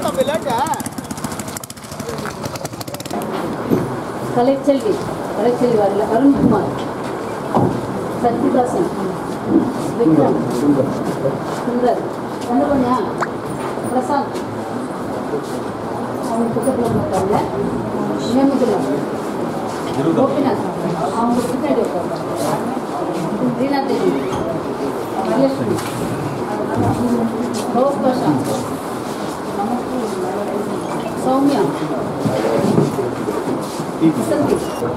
கலைச்செல்வி கலைச்செல்வி வரல அருண்குமார் சத்யதாசன் விக்ரம் சுந்தர் அனுபன்யா பிரசாந்த் அவங்க பக்கத்தில் உட்காருங்க நேமுதுல்லா கோபிநாத் அவங்க பின்னாடி உட்காருங்க ரீனா தேவி வரலட்சுமி ரோஸ் பாஷா சௌமியா வசந்தி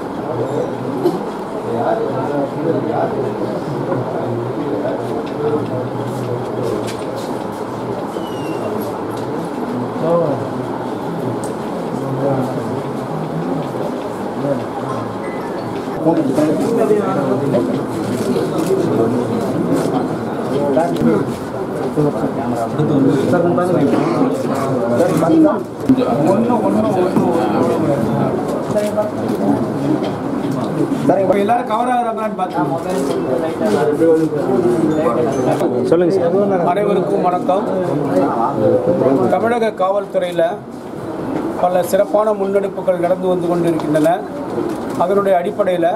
சீமா எல்லாரும் கவர் ஆகிறாங்களான்னு பார்த்து சொல்லுங்க சார் அனைவருக்கும் வணக்கம் தமிழக காவல்துறையில் பல சிறப்பான முன்னெடுப்புகள் நடந்து வந்து கொண்டிருக்கின்றன அதனுடைய அடிப்படையில்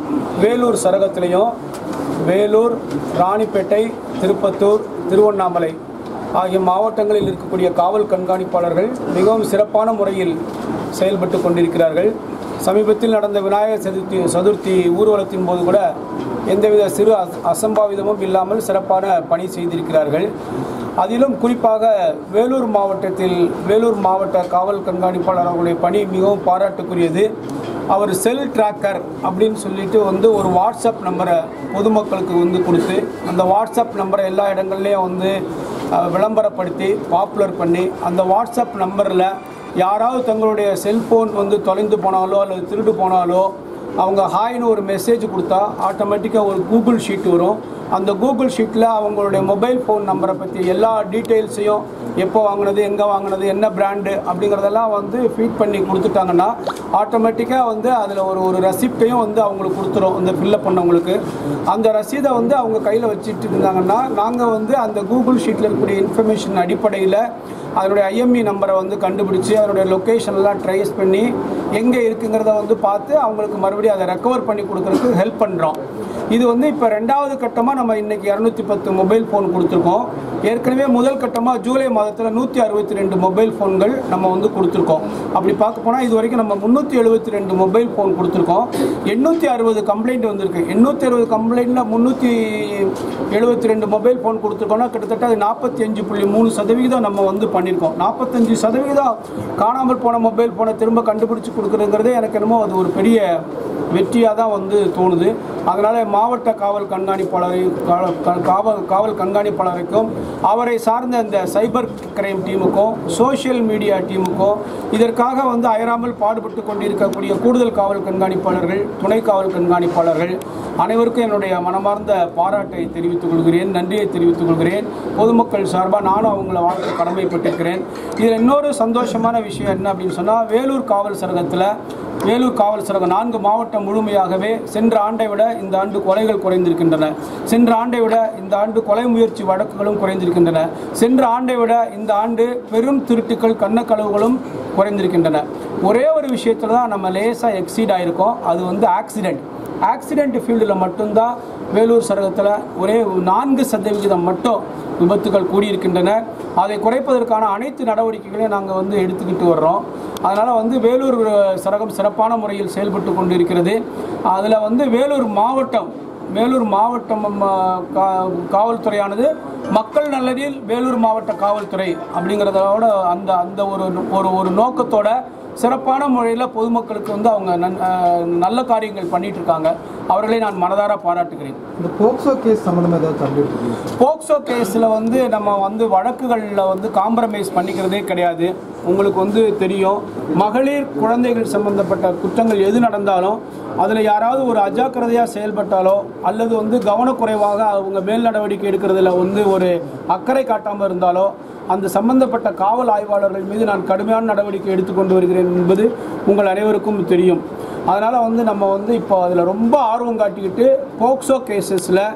வேலூர் சரகத்திலையும் வேலூர் ராணிப்பேட்டை திருப்பத்தூர் திருவண்ணாமலை ஆகிய மாவட்டங்களில் இருக்கக்கூடிய காவல் கண்காணிப்பாளர்கள் மிகவும் சிறப்பான முறையில் செயல்பட்டு கொண்டிருக்கிறார்கள் சமீபத்தில் நடந்த விநாயகர் சதுர்த்தி சதுர்த்தி ஊர்வலத்தின் போது கூட எந்தவித சிறு அச- அசம்பாவிதமும் இல்லாமல் சிறப்பான பணி செய்திருக்கிறார்கள் அதிலும் குறிப்பாக வேலூர் மாவட்டத்தில் வேலூர் மாவட்ட காவல் கண்காணிப்பாளர் அவர்களுடைய பணி மிகவும் பாராட்டுக்குரியது அவர் செல் ட்ராக்கர் அப்படின்னு சொல்லிட்டு வந்து ஒரு வாட்ஸ்அப் நம்பரை பொதுமக்களுக்கு வந்து கொடுத்து அந்த வாட்ஸ்அப் நம்பரை எல்லா இடங்கள்லையும் வந்து அஹ், விளம்பரப்படுத்தி பாப்புலர் பண்ணி அந்த வாட்ஸ்அப் நம்பரில் யாராவது தங்களுடைய செல்போன் வந்து தொலைந்து போனாலோ அல்லது திருடு போனாலோ அவங்க ஹாய்னு ஒரு மெசேஜ் கொடுத்தா ஆட்டோமேட்டிக்காக ஒரு கூகுள் ஷீட் வரும் அந்த கூகுள் ஷீட்டில் அவங்களுடைய மொபைல் ஃபோன் நம்பரை பற்றி எல்லா டீட்டெயில்ஸையும் எப்போ வாங்கினது எங்கே வாங்கினது என்ன பிராண்டு அப்படிங்கிறதெல்லாம் வந்து ஃபீட் பண்ணி கொடுத்துட்டாங்கன்னா ஆட்டோமேட்டிக்காக வந்து அதில் ஒரு ஒரு ரெசிப்டையும் வந்து அவங்களுக்கு கொடுத்துரும் அந்த ஃபில்லப் பண்ணவங்களுக்கு அந்த ரசீதை வந்து அவங்க கையில் வச்சுட்டு இருந்தாங்கன்னா நாங்கள் வந்து அந்த கூகுள் ஷீட்டில் இருக்கக்கூடிய இன்ஃபர்மேஷன் அடிப்படையில் அதனுடைய ஐஎம்இ நம்பரை வந்து கண்டுபிடிச்சி அதனுடைய லொக்கேஷன்லாம் ட்ரேஸ் பண்ணி எங்கே இருக்குங்கிறத வந்து பார்த்து அவங்களுக்கு மறுபடியும் அதை ரெக்கவர் பண்ணி கொடுக்கறதுக்கு ஹெல்ப் பண்ணுறோம் இது வந்து இப்போ ரெண்டாவது கட்டமாக நம்ம இன்னைக்கு இரநூத்தி பத்து மொபைல் ஃபோன் கொடுத்துருக்கோம் ஏற்கனவே முதல் கட்டமாக ஜூலை மாதத்தில் நூற்றி அறுபத்தி ரெண்டு மொபைல் ஃபோன்கள் நம்ம வந்து கொடுத்துருக்கோம் அப்படி பார்க்க போனால் இது வரைக்கும் நம்ம முந்நூற்றி எழுபத்தி ரெண்டு மொபைல் ஃபோன் கொடுத்துருக்கோம் எண்ணூற்றி அறுபது கம்ப்ளைண்ட் வந்திருக்கு எண்ணூற்றி அறுபது கம்ப்ளைண்ட்டில் முந்நூற்றி எழுபத்தி ரெண்டு மொபைல் ஃபோன் கொடுத்துருக்கோம்னா கிட்டத்தட்ட அது நாற்பத்தி அஞ்சு புள்ளி மூணு சதவிகிதம் நம்ம வந்து பண்ணியிருக்கோம் நாற்பத்தஞ்சு சதவிகிதம் காணாமல் போன மொபைல் ஃபோனை திரும்ப கண்டுபிடிச்சு கொடுக்குறதுங்கிறதே எனக்கு என்னமோ அது ஒரு பெரிய வெற்றியாக தான் வந்து தோணுது அதனால் மாவட்ட காவல் கண்காணிப்பாளரை கா- கா- காவல் காவல் கண்காணிப்பாளருக்கும் அவரை சார்ந்த இந்த சைபர் கிரைம் டீமுக்கும் சோஷியல் மீடியா டீமுக்கும் இதற்காக வந்து அயராமல் பாடுபட்டு கொண்டிருக்கக்கூடிய கூடுதல் காவல் கண்காணிப்பாளர்கள் துணை காவல் கண்காணிப்பாளர்கள் அனைவருக்கும் என்னுடைய மனமார்ந்த பாராட்டை தெரிவித்துக் கொள்கிறேன் நன்றியை தெரிவித்துக் கொள்கிறேன் பொதுமக்கள் சார்பாக நானும் அவங்கள வாழ்க்கை கடமைப்பட்டிருக்கிறேன் இதில் இன்னொரு சந்தோஷமான விஷயம் என்ன அப்படின்னு சொன்னால் வேலூர் காவல் சரகத்தில் வேலூர் காவல் சரகம் நான்கு மாவட்டம் முழுமையாகவே சென்ற ஆண்டை விட இந்த ஆண்டு கொலைகள் குறைந்திருக்கின்றன சென்ற ஆண்டை விட இந்த ஆண்டு கொலை முயற்சி வழக்குகளும் குறைந்திருக்கின்றன சென்ற ஆண்டை விட இந்த ஆண்டு பெரும் திருட்டுக்கள் கண்ணக்களவுகளும் குறைந்திருக்கின்றன ஒரே ஒரு விஷயத்தில் தான் நம்ம லேசாக எக்ஸீட் ஆயிருக்கோம் அது வந்து ஆக்சிடென்ட் ஆக்சிடென்ட் ஃபீல்டில் மட்டும்தான் வேலூர் சரகத்தில் ஒரே நான்கு சதவிகிதம் மட்டும் விபத்துகள் கூடியிருக்கின்றன அதை குறைப்பதற்கான அனைத்து நடவடிக்கைகளையும் நாங்கள் வந்து எடுத்துக்கிட்டு வர்றோம் அதனால் வந்து வேலூர் சரகம் சிறப்பான முறையில் செயல்பட்டு கொண்டிருக்கிறது அதில் வந்து வேலூர் மாவட்டம் வேலூர் மாவட்டம் ம, கா- காவல்துறையானது மக்கள் நல்லதில் வேலூர் மாவட்ட காவல்துறை அப்படிங்கிறதோட அந்த அந்த ஒரு ஒரு ஒரு நோக்கத்தோட சிறப்பான முறையில் பொதுமக்களுக்கு வந்து அவங்க நன்- அஹ், நல்ல காரியங்கள் பண்ணிட்டு இருக்காங்க அவர்களை நான் மனதார பாராட்டுகிறேன் இந்த போக்சோ கேஸ் சம்மந்தமாக ஏதாவது அப்டேட் இருக்கு போக்சோ கேஸில் வந்து நம்ம வந்து வழக்குகளில் வந்து காம்ப்ரமைஸ் பண்ணிக்கிறதே கிடையாது உங்களுக்கு வந்து தெரியும் மகளிர் குழந்தைகள் சம்பந்தப்பட்ட குற்றங்கள் எது நடந்தாலும் அதில் யாராவது ஒரு அஜாக்கிரதையாக செயல்பட்டாலோ அல்லது வந்து கவனக்குறைவாக அவங்க மேல் நடவடிக்கை எடுக்கிறதுல வந்து ஒரு அக்கறை காட்டாமல் இருந்தாலோ அந்த சம்பந்தப்பட்ட காவல் ஆய்வாளர்கள் மீது நான் கடுமையான நடவடிக்கை எடுத்துக்கொண்டு வருகிறேன் என்பது உங்கள் அனைவருக்கும் தெரியும் அதனால் வந்து நம்ம வந்து இப்போ அதில் ரொம்ப ஆர்வம் காட்டிக்கிட்டு போக்சோ கேசஸில்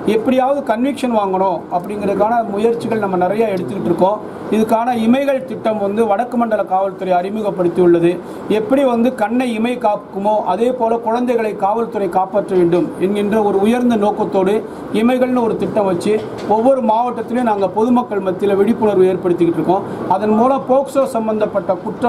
எப்படியாவது கன்விக்ஷன் வாங்கணும் அப்படிங்கிறதுக்கான முயற்சிகள் நம்ம நிறைய எடுத்துக்கிட்டு இருக்கோம் இதுக்கான இமைகள் திட்டம் வந்து வடக்கு மண்டல காவல்துறை அறிமுகப்படுத்தி உள்ளது எப்படி வந்து கண்ணை இமை காக்குமோ அதே போல குழந்தைகளை காவல்துறை காப்பாற்ற வேண்டும் என்கின்ற ஒரு உயர்ந்த நோக்கத்தோடு இமைகள்னு ஒரு திட்டம் வச்சு ஒவ்வொரு மாவட்டத்திலையும் நாங்கள் பொதுமக்கள் மத்தியில் விழிப்புணர்வு ஏற்படுத்திக்கிட்டு இருக்கோம் அதன் மூலம் போக்சோ சம்பந்தப்பட்ட குற்ற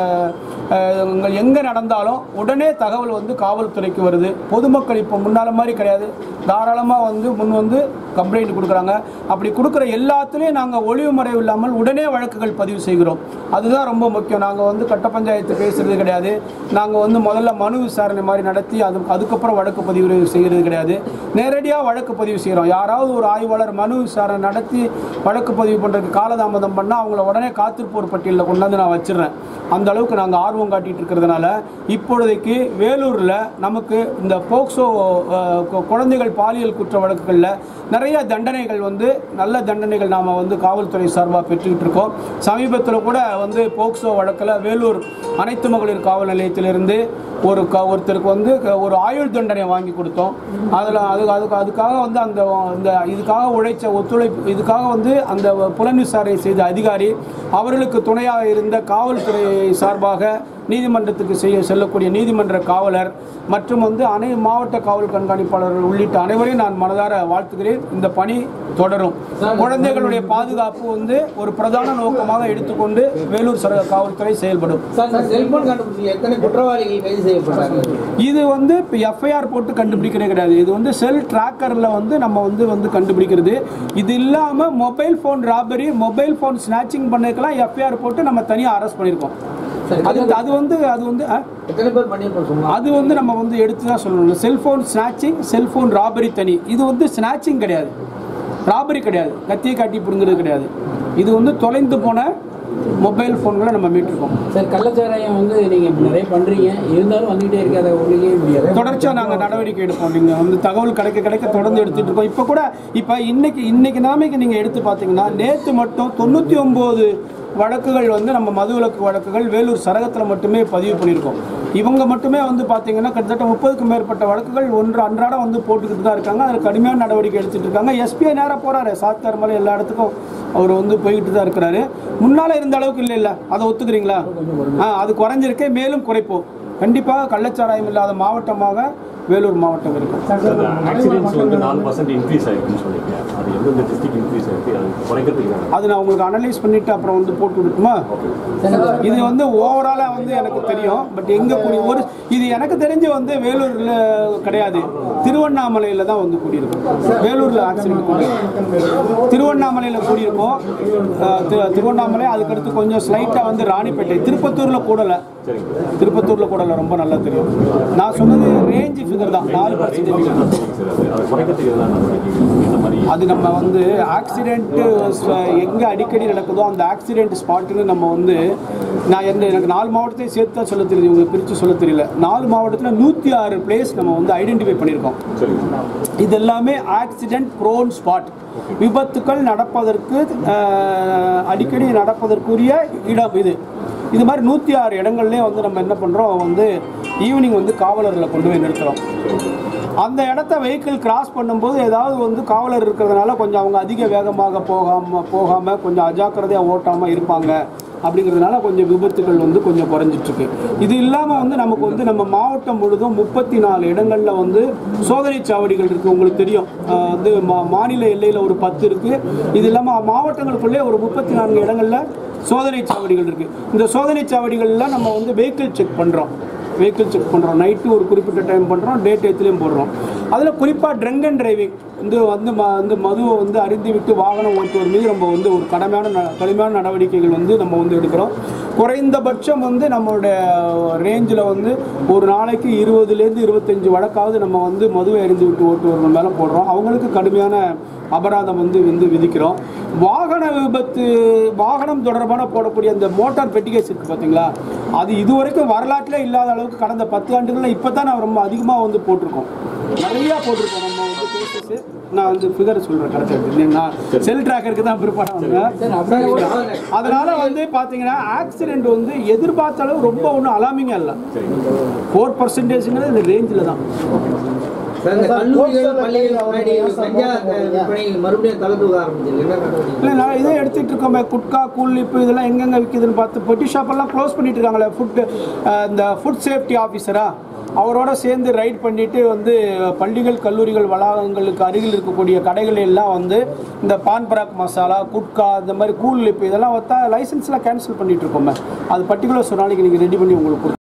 அஹ், எங்கே நடந்தாலும் உடனே தகவல் வந்து காவல்துறைக்கு வருது பொதுமக்கள் இப்போ முன்னால மாதிரி கிடையாது தாராளமாக வந்து முன் வந்து கம்ப்ளைண்ட் கொடுக்குறாங்க அப்படி கொடுக்குற எல்லாத்துலேயும் நாங்கள் ஒளிவு மறைவு இல்லாமல் உடனே வழக்குகள் பதிவு செய்கிறோம் அதுதான் ரொம்ப முக்கியம் நாங்கள் வந்து கட்ட பஞ்சாயத்து பேசுறது கிடையாது நாங்கள் வந்து முதல்ல மனு விசாரணை மாதிரி நடத்தி அது அதுக்கப்புறம் வழக்கு பதிவு செய்கிறது கிடையாது நேரடியாக வழக்கு பதிவு செய்கிறோம் யாராவது ஒரு ஆய்வாளர் மனு விசாரணை நடத்தி வழக்கு பதிவு பண்ணுறதுக்கு காலதாமதம் பண்ணால் அவங்கள உடனே காத்திருப்போர் பட்டியலில் கொண்டாந்து நான் வச்சிடுறேன் அந்த அளவுக்கு நாங்கள் ஆர்வம் காட்டிட்டு இருக்கிறதுனால இப்பொழுதைக்கு வேலூரில் நமக்கு இந்த போக்சோ அஹ், கு- குழந்தைகள் பாலியல் குற்ற வழக்குகளில் நிறைய தண்டனைகள் வந்து நல்ல தண்டனைகள் நாம் வந்து காவல்துறை சார்பாக பெற்றுக்கிட்டு இருக்கோம் சமீபத்தில் கூட வந்து போக்சோ வழக்கில் வேலூர் அனைத்து மகளிர் காவல் நிலையத்திலிருந்து ஒரு க ஒருத்தருக்கு வந்து க- ஒரு ஆயுள் தண்டனை வாங்கி கொடுத்தோம் அதில் அது அதுக்கு அதுக்காக வந்து அந்த இந்த இதுக்காக உழைச்ச ஒத்துழைப்பு இதுக்காக வந்து அந்த புலன் விசாரணை செய்த அதிகாரி அவர்களுக்கு துணையாக இருந்த காவல்துறை சார்பாக நீதிமன்றத்துக்கு செய்ய செல்லக்கூடிய நீதிமன்ற காவலர் மற்றும் வந்து அனை மாவட்ட காவல் கண்காணிப்பாளர்கள் உள்ளிட்ட அனைவரையும் நான் மனதார வாழ்த்துகிறேன் இந்த பணி தொடரும் குழந்தைகளுடைய பாதுகாப்பு வந்து ஒரு பிரதான நோக்கமாக எடுத்துக்கொண்டு வேலூர் சரக காவல்துறை செயல்படும் சார் இந்த செல்போன் கண்டுபிடிச்சி எத்தனை குற்றவாளிகள் கைது செய்யப்பட்டாங்க இது வந்து இப்போ எஃப்ஐஆர் போட்டு கண்டுபிடிக்கிறே கிடையாது இது வந்து செல் ட்ராக்கரில் வந்து நம்ம வந்து வந்து கண்டுபிடிக்கிறது இது இல்லாமல் mobile phone robbery mobile phone snatching பண்ணதுக்கெல்லாம் எஃப்ஐஆர் போட்டு நம்ம தனியாக அரெஸ்ட் பண்ணியிருக்கோம் சரி அது அது வந்து அது வந்து ஆ? எத்தனை பேர் பண்ணியிருப்போம் சும்மா அது வந்து நம்ம வந்து எடுத்து தான் சொல்லணும் செல்ஃபோன் ஸ்நாச்சிங் செல்ஃபோன் ராபரி தனி இது வந்து ஸ்நாச்சிங் கிடையாது ராபரி கிடையாது கத்தியை காட்டி பிடுங்கிறது கிடையாது இது வந்து தொலைந்து போன மொபைல் ஃபோன்களை நம்ம மீட்டிருக்கோம் சார் கள்ளச்சாராயம் வந்து நீங்க இப்ப நிறைய பண்றீங்க இருந்தாலும் வந்துகிட்டே இருக்கு அதை ஒழிக்கவே முடியாது தொடர்ச்சியாக நாங்கள் நடவடிக்கை எடுப்போம் நீங்கள் வந்து தகவல் கிடைக்க கிடைக்க தொடர்ந்து எடுத்துட்டு இருக்கோம் இப்போ கூட இப்போ இன்னைக்கு இன்னைக்கு நிலைமைக்கு நீங்கள் எடுத்து பார்த்தீங்கன்னா நேற்று மட்டும் தொண்ணூற்றி ஒம்பது வழக்குகள் வந்து நம்ம மதுவிலக்கு வழக்குகள் வேலூர் சரகத்தில் மட்டுமே பதிவு பண்ணியிருக்கோம் இவங்க மட்டுமே வந்து பார்த்தீங்கன்னா கிட்டத்தட்ட முப்பதுக்கும் மேற்பட்ட வழக்குகள் ஒன்று அன்றாடம் வந்து போட்டுக்கிட்டு தான் இருக்காங்க அதில் கடுமையான நடவடிக்கை எடுத்துட்டு இருக்காங்க எஸ்பிஐ நேராக போகிறாரு சாத்தார் மலை எல்லா இடத்துக்கும் அவர் வந்து போய்கிட்டு தான் இருக்கிறாரு முன்னால் இருந்த அளவுக்கு இல்லை இல்லை அதை ஒத்துக்கிறீங்களா ஆ அது குறைஞ்சிருக்கே மேலும் குறைப்போம் கண்டிப்பாக கள்ளச்சாராயம் இல்லாத மாவட்டமாக வேலூர் மாவட்டம் இருக்கும் ஆக்சிடென்ட்ஸ் வந்து நாலு பர்சன்ட் இன்க்ரீஸ் ஆயிருக்குன்னு சொல்லியிருக்கேன் அது எந்தெந்த டிஸ்ட்ரிக்ட் இன்க்ரீஸ் ஆயிருக்கு அது குறைக்கிறதுக்கு என்ன? அது நான் உங்களுக்கு அனலைஸ் பண்ணிட்டு அப்புறம் வந்து போட்டு விட்டுமா இது வந்து ஓவராலாக வந்து எனக்கு தெரியும் பட் எங்கே கூடி ஒரு இது எனக்கு தெரிஞ்சு வந்து வேலூரில் கிடையாது திருவண்ணாமலையில் தான் வந்து கூடியிருக்கும் வேலூரில் ஆக்சிடென்ட் கூடி திருவண்ணாமலையில் கூடியிருக்கும் அஹ், திரு- திருவண்ணாமலை அதுக்கடுத்து கொஞ்சம் ஸ்லைட்டாக வந்து ராணிப்பேட்டை திருப்பத்தூரில் கூடலை திருப்பத்தூரில் கூடலை ரொம்ப நல்லா தெரியும் நான் சொன்னது ரேஞ்ச் ஃபிகர் தான் நாலு பர்சன்டேஜ் சார் அது அதை குறைக்கிறதுக்கு எதாவது நடவடிக்கை இந்த மாதிரி அது நம்ம வந்து ஆக்சிடென்ட்டு எங்கே அடிக்கடி நடக்குதோ அந்த ஆக்சிடென்ட் ஸ்பாட்டுன்னு நம்ம வந்து நான் என்ன எனக்கு நாலு மாவட்டத்தையும் சேர்த்து தான் சொல்ல தெரியுது உங்களுக்கு பிரித்து சொல்ல தெரியல நாலு மாவட்டத்தில் நூற்றி ஆறு பிளேஸ் நம்ம வந்து ஐடென்டிஃபை பண்ணியிருக்கோம் சரிங்க இது எல்லாமே ஆக்சிடென்ட் ப்ரோன் ஸ்பாட் விபத்துக்கள் நடப்பதற்கு அஹ், அடிக்கடி நடப்பதற்குரிய இடம் இது இது மாதிரி நூற்றி ஆறு இடங்கள்லேயே வந்து நம்ம என்ன பண்ணுறோம் வந்து ஈவினிங் வந்து காவலர்களை கொண்டு போய் நிறுத்துறோம் அந்த இடத்த வெஹிக்கிள் கிராஸ் பண்ணும்போது ஏதாவது வந்து காவலர் இருக்கிறதுனால கொஞ்சம் அவங்க அதிக வேகமாக போகாமல் போகாமல் கொஞ்சம் அஜாக்கிரதையாக ஓட்டாமல் இருப்பாங்க அப்படிங்கிறதுனால கொஞ்சம் விபத்துகள் வந்து கொஞ்சம் குறைஞ்சிட்ருக்கு இது இல்லாமல் வந்து நமக்கு வந்து நம்ம மாவட்டம் முழுதும் முப்பத்தி நாலு இடங்களில் வந்து சோதனை சாவடிகள் இருக்குது உங்களுக்கு தெரியும் ஆஹ் வந்து மா மாநில எல்லையில் ஒரு பத்து இருக்குது இது இல்லாமல் மாவட்டங்களுக்குள்ளே ஒரு முப்பத்தி நான்கு இடங்களில் சோதனை சாவடிகள் இருக்குது இந்த சோதனை சாவடிகளில் நம்ம வந்து வெஹிக்கிள் செக் பண்ணுறோம் வெஹிக்கிள் செக் பண்ணுறோம் நைட்டு ஒரு குறிப்பிட்ட டைம் பண்ணுறோம் டே டயத்துலேயும் போடுறோம் அதில் குறிப்பாக ட்ரங்க் அண்ட் டிரைவிங் வந்து வந்து ம வந்து மதுவை வந்து அறிந்து விட்டு வாகனம் ஓட்டுவர் மீது நம்ம வந்து ஒரு கடுமையான ந கடுமையான நடவடிக்கைகள் வந்து நம்ம வந்து எடுக்கிறோம் குறைந்தபட்சம் வந்து நம்மளுடைய ரேஞ்சில் வந்து ஒரு நாளைக்கு இருபதுலேருந்து இருபத்தஞ்சி வழக்காவது நம்ம வந்து மதுவை அறிந்து விட்டு ஓட்டுவர்கள் மேலே போடுறோம் அவங்களுக்கு கடுமையான அபராதம் வந்து வந்து விதிக்கிறோம் வாகன விபத்து வாகனம் தொடர்பான போடக்கூடிய அந்த மோட்டார் பெட்டிகேஸ் இருக்குது பார்த்தீங்களா அது இதுவரைக்கும் வரலாற்றிலே இல்லாத அளவுக்கு கடந்த பத்து ஆண்டுகளில் இப்போ தான் நான் ரொம்ப அதிகமாக வந்து போட்டிருக்கோம் நிறையா போட்டிருக்கோம் நம்ம வந்து கேசஸ் நான் வந்து ஃபிகர் சொல்கிறேன் கரெக்டாக நான் செல் ட்ராக்கருக்கு தான் ப்ரிப்பேர் வந்தேன் அதனால வந்து பார்த்தீங்கன்னா ஆக்சிடென்ட் வந்து எதிர்பார்த்த அளவு ரொம்ப ஒன்றும் அலாமிங்காக இல்லை ஃபோர் பர்சன்டேஜ்ங்கிறது இந்த ரேஞ்சில் தான் சார், இந்த கல்லூரிகள் பள்ளிகள் முன்னாடி கஞ்சா விற்பனை மறுபடியும் தலை தூக்க ஆரம்பிச்சிருக்கு என்ன நடவடிக்கை இல்லை நான் இதே எடுத்துகிட்டு இருக்கோமே குட்கா கூலிப்பு இதெல்லாம் எங்கெங்கே விற்கிதுன்னு பார்த்து பொட்டி ஷாப்பெல்லாம் க்ளோஸ் பண்ணிட்டு இருக்காங்களே ஃபுட் இந்த ஃபுட் சேஃப்டி ஆஃபீஸரா அவரோட சேர்ந்து ரைட் பண்ணிட்டு வந்து பள்ளிகள் கல்லூரிகள் வளாகங்களுக்கு அருகில் இருக்கக்கூடிய கடைகள் எல்லாம் வந்து இந்த பான் பராக் மசாலா குட்கா இந்த மாதிரி கூல் லிப் இதெல்லாம் பார்த்தா லைசன்ஸ்லாம் கேன்சல் பண்ணிட்டு இருக்கோமே அது பர்டிகுலர்ஸ் ஒரு நாளைக்கு நீங்கள் ரெடி பண்ணி உங்களுக்கு கொடுத்து